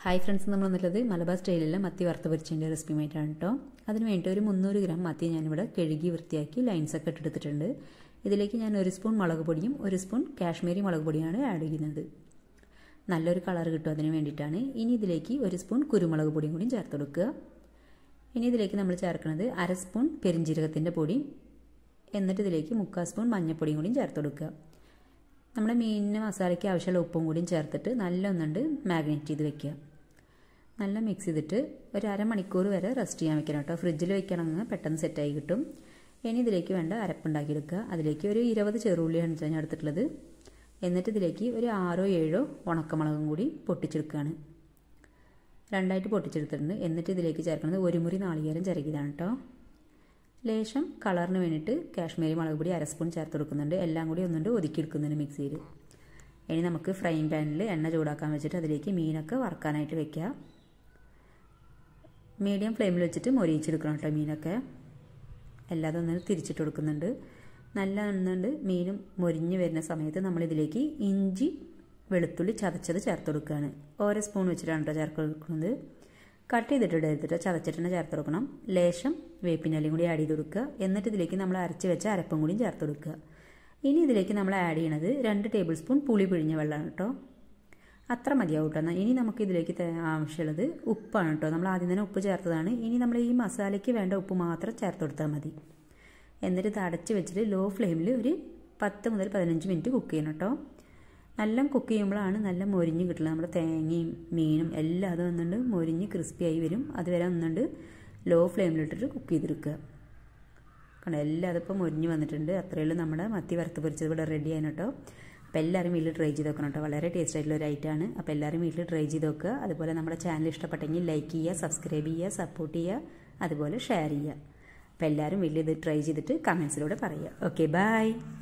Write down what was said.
hi friends നമ്മൾ വന്നിട്ടുള്ളത് മലബാർ സ്റ്റൈലിലെ മത്തി വറുത്ത് പൊരിച്ചതിൻ്റെ റെസിപ്പിയുമായിട്ടാണ് കേട്ടോ അതിന് വേണ്ടി ഒരു മുന്നൂറ് ഗ്രാം മത്തി ഞാനിവിടെ കഴുകി വൃത്തിയാക്കി ലൈൻസൊക്കെ ഇട്ടെടുത്തിട്ടുണ്ട് ഇതിലേക്ക് ഞാൻ ഒരു സ്പൂൺ മുളക് പൊടിയും ഒരു സ്പൂൺ കാശ്മീരി മുളക് പൊടിയാണ് ആഡ് ചെയ്യുന്നത് നല്ലൊരു കളർ കിട്ടും അതിന് വേണ്ടിയിട്ടാണ് ഇനി ഇതിലേക്ക് ഒരു സ്പൂൺ കുരുമുളക് പൊടിയും കൂടി ചേർത്ത് കൊടുക്കുക ഇനി ഇതിലേക്ക് നമ്മൾ ചേർക്കുന്നത് അര സ്പൂൺ പെരിഞ്ജീരകത്തിൻ്റെ പൊടി എന്നിട്ട് ഇതിലേക്ക് മുക്കാൽ സ്പൂൺ മഞ്ഞൾപ്പൊടിയും കൂടിയും ചേർത്ത് കൊടുക്കുക നമ്മുടെ മീനിന് മസാലയ്ക്ക് ആവശ്യമുള്ള ഉപ്പും കൂടിയും ചേർത്തിട്ട് നല്ല ഒന്നുണ്ട് മാഗ്നേറ്റ് ചെയ്ത് വെക്കുക നല്ല മിക്സ് ചെയ്തിട്ട് ഒരു അരമണിക്കൂർ വരെ റെസ്റ്റ് ചെയ്യാൻ വെക്കണം കേട്ടോ ഫ്രിഡ്ജിൽ വെക്കണമെങ്കിൽ പെട്ടെന്ന് സെറ്റായി കിട്ടും ഇനി ഇതിലേക്ക് വേണ്ട അരപ്പുണ്ടാക്കിയെടുക്കുക അതിലേക്ക് ഒരു ഇരുപത് ചെറുള്ളിയാണ് ഞാൻ എടുത്തിട്ടുള്ളത് എന്നിട്ട് ഇതിലേക്ക് ഒരു ആറോ ഏഴോ ഉണക്കമുളകും കൂടി പൊട്ടിച്ചെടുക്കുകയാണ് രണ്ടായിട്ട് പൊട്ടിച്ചെടുത്തിട്ടുണ്ട് എന്നിട്ട് ഇതിലേക്ക് ചേർക്കുന്നത് ഒരു മുറി നാളികേരം ചിരകിയതാണ് കേട്ടോ ലേശം കളറിന് വേണ്ടിയിട്ട് കാശ്മീരി മുളക് പൊടി അര സ്പൂൺ ചേർത്ത് കൊടുക്കുന്നുണ്ട് എല്ലാം കൂടി ഒന്നുകൊണ്ട് ഒതുക്കിയെടുക്കുന്നുണ്ട് മിക്സിയിൽ ഇനി നമുക്ക് ഫ്രൈങ് പാനിൽ എണ്ണ ചൂടാക്കാൻ വെച്ചിട്ട് അതിലേക്ക് മീനൊക്കെ വറുക്കാനായിട്ട് വെക്കുക മീഡിയം ഫ്ലെയിമിൽ വെച്ചിട്ട് മൊരിയിച്ചെടുക്കണം കേട്ടോ മീനൊക്കെ എല്ലാതും ഒന്ന് തിരിച്ചിട്ട് കൊടുക്കുന്നുണ്ട് നല്ല എണ്ണുണ്ട് മീനും മൊരിഞ്ഞ് വരുന്ന സമയത്ത് നമ്മളിതിലേക്ക് ഇഞ്ചി വെളുത്തുള്ളി ചതച്ചത് ചേർത്ത് കൊടുക്കുകയാണ് ഓരോ സ്പൂൺ വെച്ചിട്ടാണ് കേട്ടോ ചേർത്ത് കൊടുക്കുന്നത് കട്ട് ചെയ്തിട്ട് എടുത്തിട്ട് ചതച്ചിട്ട് തന്നെ ചേർത്ത് കൊടുക്കണം ലേശം വേപ്പിനലയും കൂടി ആഡ് ചെയ്ത് കൊടുക്കുക എന്നിട്ട് ഇതിലേക്ക് നമ്മൾ അരച്ച് വെച്ച അരപ്പും കൂടി ചേർത്ത് കൊടുക്കുക ഇനി ഇതിലേക്ക് നമ്മൾ ആഡ് ചെയ്യണത് രണ്ട് ടേബിൾ സ്പൂൺ പുളി പിഴിഞ്ഞ വെള്ളമാണ് കേട്ടോ അത്ര മതിയാവും കേട്ടോ ഇനി നമുക്ക് ഇതിലേക്ക് ആവശ്യമുള്ളത് ഉപ്പാണ് കേട്ടോ നമ്മൾ ആദ്യം തന്നെ ഉപ്പ് ചേർത്തതാണ് ഇനി നമ്മൾ ഈ മസാലയ്ക്ക് വേണ്ട ഉപ്പ് മാത്രം ചേർത്ത് കൊടുത്താൽ മതി എന്നിട്ട് ഇത് അടച്ച് വെച്ചിട്ട് ലോ ഫ്ലെയിമിൽ ഒരു പത്ത് മുതൽ പതിനഞ്ച് മിനിറ്റ് കുക്ക് ചെയ്യണം കേട്ടോ നല്ല കുക്ക് ചെയ്യുമ്പോഴാണ് നല്ല മൊരിഞ്ഞ് കിട്ടുന്നത് നമ്മുടെ തേങ്ങയും മീനും എല്ലാം അത് വന്നുകൊണ്ട് മൊരിഞ്ഞ് ക്രിസ്പിയായി വരും അതുവരെ ഒന്നുകൊണ്ട് ലോ ഫ്ലെയിമിലിട്ടിട്ട് കുക്ക് ചെയ്തെടുക്കുക കാരണം എല്ലാം അതിപ്പോൾ മൊരിഞ്ഞ് വന്നിട്ടുണ്ട് അത്രയുള്ളൂ നമ്മുടെ മത്തി വറുത്ത് പൊരിച്ചത് ഇവിടെ റെഡി ആയിരുന്നു കേട്ടോ അപ്പോൾ എല്ലാവരും വീട്ടിൽ ട്രൈ ചെയ്ത് നോക്കണം കേട്ടോ വളരെ ടേസ്റ്റ് ആയിട്ടുള്ള ഒരു ഐറ്റമാണ് അപ്പോൾ എല്ലാവരും വീട്ടിൽ ട്രൈ ചെയ്ത് നോക്കുക അതുപോലെ നമ്മുടെ ചാനൽ ഇഷ്ടപ്പെട്ടെങ്കിൽ ലൈക്ക് ചെയ്യുക സബ്സ്ക്രൈബ് ചെയ്യുക സപ്പോർട്ട് ചെയ്യുക അതുപോലെ ഷെയർ ചെയ്യുക അപ്പോൾ എല്ലാവരും വീട്ടിൽ ഇത് ട്രൈ ചെയ്തിട്ട് കമൻസിലൂടെ പറയുക ഓക്കെ ബൈ